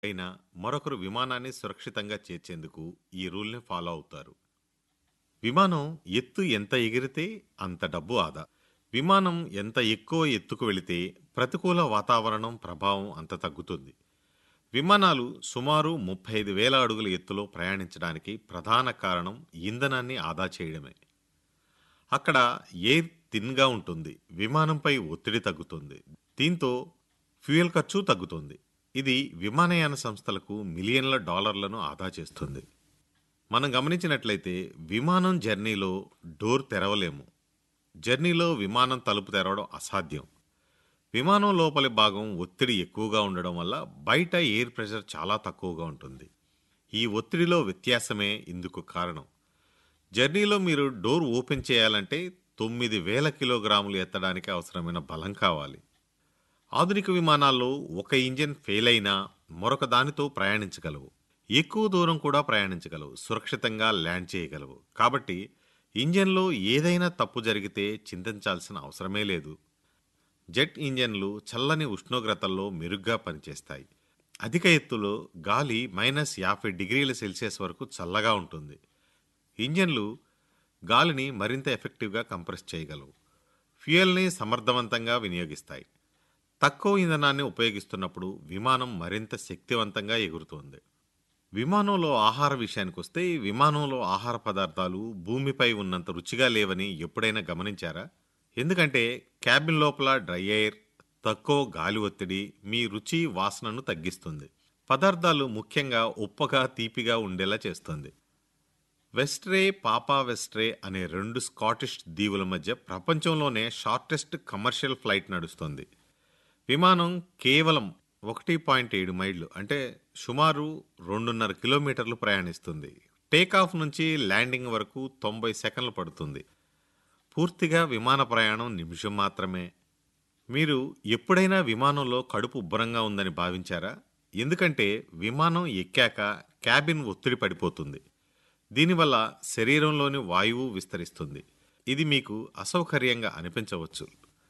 అయినా మరొకరు విమానాన్ని సురక్షితంగా చేర్చేందుకు ఈ రూల్ని ఫాలో అవుతారు విమానం ఎత్తు ఎంత ఎగిరితే అంత డబ్బు ఆదా విమానం ఎంత ఎక్కువ ఎత్తుకు వెళితే ప్రతికూల వాతావరణం ప్రభావం అంత తగ్గుతుంది విమానాలు సుమారు ముప్పై ఐదు వేల అడుగుల ఎత్తులో ప్రయాణించడానికి ప్రధాన కారణం ఇంధనాన్ని ఆదా చేయడమే అక్కడ ఎయిర్ థిన్గా ఉంటుంది విమానంపై ఒత్తిడి తగ్గుతుంది దీంతో ఫ్యూయల్ ఖర్చు తగ్గుతుంది ఇది విమానయాన సంస్థలకు మిలియన్ల డాలర్లను ఆదా చేస్తుంది మనం గమనించినట్లయితే విమానం జర్నీలో డోర్ తెరవలేము జర్నీలో విమానం తలుపు తెరవడం అసాధ్యం విమానం లోపలి భాగం ఒత్తిడి ఎక్కువగా ఉండడం వల్ల బయట ఎయిర్ ప్రెషర్ చాలా తక్కువగా ఉంటుంది ఈ ఒత్తిడిలో వ్యత్యాసమే ఇందుకు కారణం జర్నీలో మీరు డోర్ ఓపెన్ చేయాలంటే తొమ్మిది వేల కిలోగ్రాములు ఎత్తడానికి అవసరమైన బలం కావాలి ఆధునిక విమానాల్లో ఒక ఇంజిన్ ఫెయిల్ అయినా మరొక దానితో ప్రయాణించగలవు ఎక్కువ దూరం కూడా ప్రయాణించగలవు సురక్షితంగా ల్యాండ్ చేయగలవు కాబట్టి ఇంజన్లో ఏదైనా తప్పు జరిగితే చింతించాల్సిన అవసరమే లేదు జెట్ ఇంజన్లు చల్లని ఉష్ణోగ్రతల్లో మెరుగ్గా పనిచేస్తాయి అధిక ఎత్తులో గాలి మైనస్ యాభై డిగ్రీల సెల్సియస్ వరకు చల్లగా ఉంటుంది ఇంజన్లు గాలిని మరింత ఎఫెక్టివ్గా కంప్రెస్ చేయగలవు ఫ్యూయల్ని సమర్థవంతంగా వినియోగిస్తాయి తక్కువ ఇంధనాన్ని ఉపయోగిస్తున్నప్పుడు విమానం మరింత శక్తివంతంగా ఎగురుతుంది విమానంలో ఆహార విషయానికి వస్తే విమానంలో ఆహార పదార్థాలు భూమిపై ఉన్నంత రుచిగా లేవని ఎప్పుడైనా గమనించారా ఎందుకంటే క్యాబిన్ లోపల డ్రై ఎయిర్ తక్కువ గాలి ఒత్తిడి మీ రుచి వాసనను తగ్గిస్తుంది పదార్థాలు ముఖ్యంగా ఉప్పగా తీపిగా ఉండేలా చేస్తుంది వెస్ట్రే పాపా వెస్ట్రే అనే రెండు స్కాటిష్ దీవుల మధ్య ప్రపంచంలోనే షార్టెస్ట్ కమర్షియల్ ఫ్లైట్ నడుస్తుంది విమానం కేవలం ఒకటి పాయింట్ ఏడు మైళ్ళు అంటే సుమారు రెండున్నర కిలోమీటర్లు ప్రయాణిస్తుంది టేకాఫ్ నుంచి ల్యాండింగ్ వరకు తొంభై సెకండ్లు పడుతుంది పూర్తిగా విమాన ప్రయాణం నిమిషం మాత్రమే మీరు ఎప్పుడైనా విమానంలో కడుపు ఉబ్బరంగా ఉందని భావించారా ఎందుకంటే విమానం ఎక్కాక క్యాబిన్ ఒత్తిడి పడిపోతుంది దీనివల్ల శరీరంలోని వాయువు విస్తరిస్తుంది ఇది మీకు అసౌకర్యంగా అనిపించవచ్చు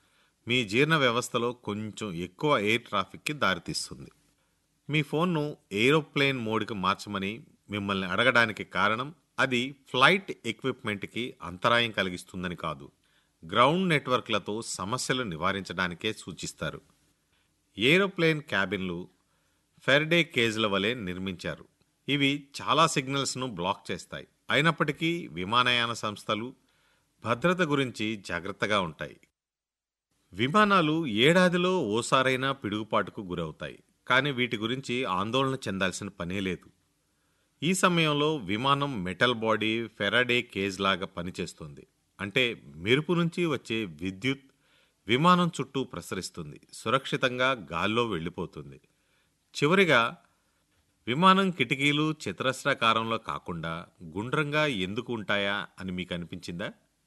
మీ జీర్ణ వ్యవస్థలో కొంచెం ఎక్కువ ఎయిర్ ట్రాఫిక్కి దారితీస్తుంది మీ ఫోన్ను ఏరోప్లేన్ మోడ్కి మార్చమని మిమ్మల్ని అడగడానికి కారణం అది ఫ్లైట్ ఎక్విప్మెంట్కి అంతరాయం కలిగిస్తుందని కాదు గ్రౌండ్ నెట్వర్క్లతో సమస్యలు నివారించడానికే సూచిస్తారు ఏరోప్లేన్ క్యాబిన్లు ఫెర్డే కేజ్ల వలె నిర్మించారు ఇవి చాలా సిగ్నల్స్ను బ్లాక్ చేస్తాయి అయినప్పటికీ విమానయాన సంస్థలు భద్రత గురించి జాగ్రత్తగా ఉంటాయి విమానాలు ఏడాదిలో ఓసారైనా పిడుగుపాటుకు గురవుతాయి కానీ వీటి గురించి ఆందోళన చెందాల్సిన పనే లేదు ఈ సమయంలో విమానం మెటల్ బాడీ ఫెరాడే కేజ్ లాగా పనిచేస్తుంది అంటే మెరుపు నుంచి వచ్చే విద్యుత్ విమానం చుట్టూ ప్రసరిస్తుంది సురక్షితంగా గాల్లో వెళ్ళిపోతుంది చివరిగా విమానం కిటికీలు చతురస్రాకారంలో కాకుండా గుండ్రంగా ఎందుకు ఉంటాయా అని మీకు అనిపించిందా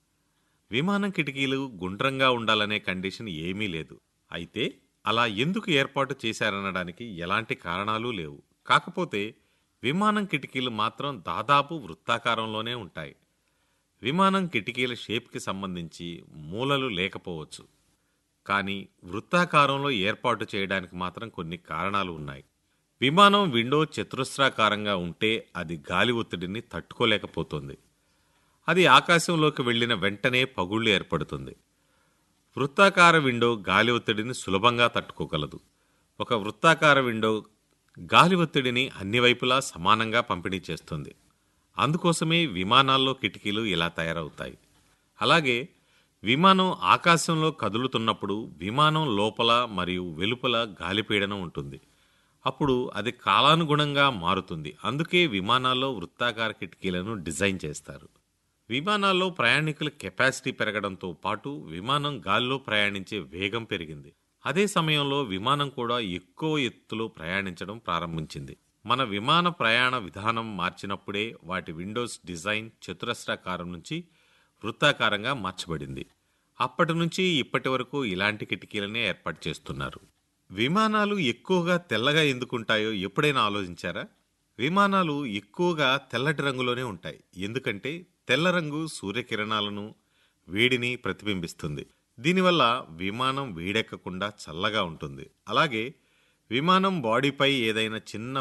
విమానం కిటికీలు గుండ్రంగా ఉండాలనే కండిషన్ ఏమీ లేదు అయితే అలా ఎందుకు ఏర్పాటు చేశారనడానికి ఎలాంటి కారణాలు లేవు కాకపోతే విమానం కిటికీలు మాత్రం దాదాపు వృత్తాకారంలోనే ఉంటాయి విమానం కిటికీల షేప్కి సంబంధించి మూలలు లేకపోవచ్చు కానీ వృత్తాకారంలో ఏర్పాటు చేయడానికి మాత్రం కొన్ని కారణాలు ఉన్నాయి విమానం విండో చతురస్రాకారంగా ఉంటే అది గాలి ఒత్తిడిని తట్టుకోలేకపోతుంది అది ఆకాశంలోకి వెళ్ళిన వెంటనే పగుళ్ళు ఏర్పడుతుంది వృత్తాకార విండో గాలి ఒత్తిడిని సులభంగా తట్టుకోగలదు ఒక వృత్తాకార విండో గాలి ఒత్తిడిని అన్ని వైపులా సమానంగా పంపిణీ చేస్తుంది అందుకోసమే విమానాల్లో కిటికీలు ఇలా తయారవుతాయి అలాగే విమానం ఆకాశంలో కదులుతున్నప్పుడు విమానం లోపల మరియు వెలుపల గాలిపీడనం ఉంటుంది అప్పుడు అది కాలానుగుణంగా మారుతుంది అందుకే విమానాల్లో వృత్తాకార కిటికీలను డిజైన్ చేస్తారు విమానాల్లో ప్రయాణికుల కెపాసిటీ పెరగడంతో పాటు విమానం గాల్లో ప్రయాణించే వేగం పెరిగింది అదే సమయంలో విమానం కూడా ఎక్కువ ఎత్తులో ప్రయాణించడం ప్రారంభించింది మన విమాన ప్రయాణ విధానం మార్చినప్పుడే వాటి విండోస్ డిజైన్ చతురస్రాకారం నుంచి వృత్తాకారంగా మార్చబడింది అప్పటి నుంచి ఇప్పటి వరకు ఇలాంటి కిటికీలనే ఏర్పాటు చేస్తున్నారు విమానాలు ఎక్కువగా తెల్లగా ఎందుకుంటాయో ఎప్పుడైనా ఆలోచించారా విమానాలు ఎక్కువగా తెల్లటి రంగులోనే ఉంటాయి ఎందుకంటే తెల్ల రంగు సూర్యకిరణాలను వేడిని ప్రతిబింబిస్తుంది దీనివల్ల విమానం వేడెక్కకుండా చల్లగా ఉంటుంది అలాగే విమానం బాడీపై ఏదైనా చిన్న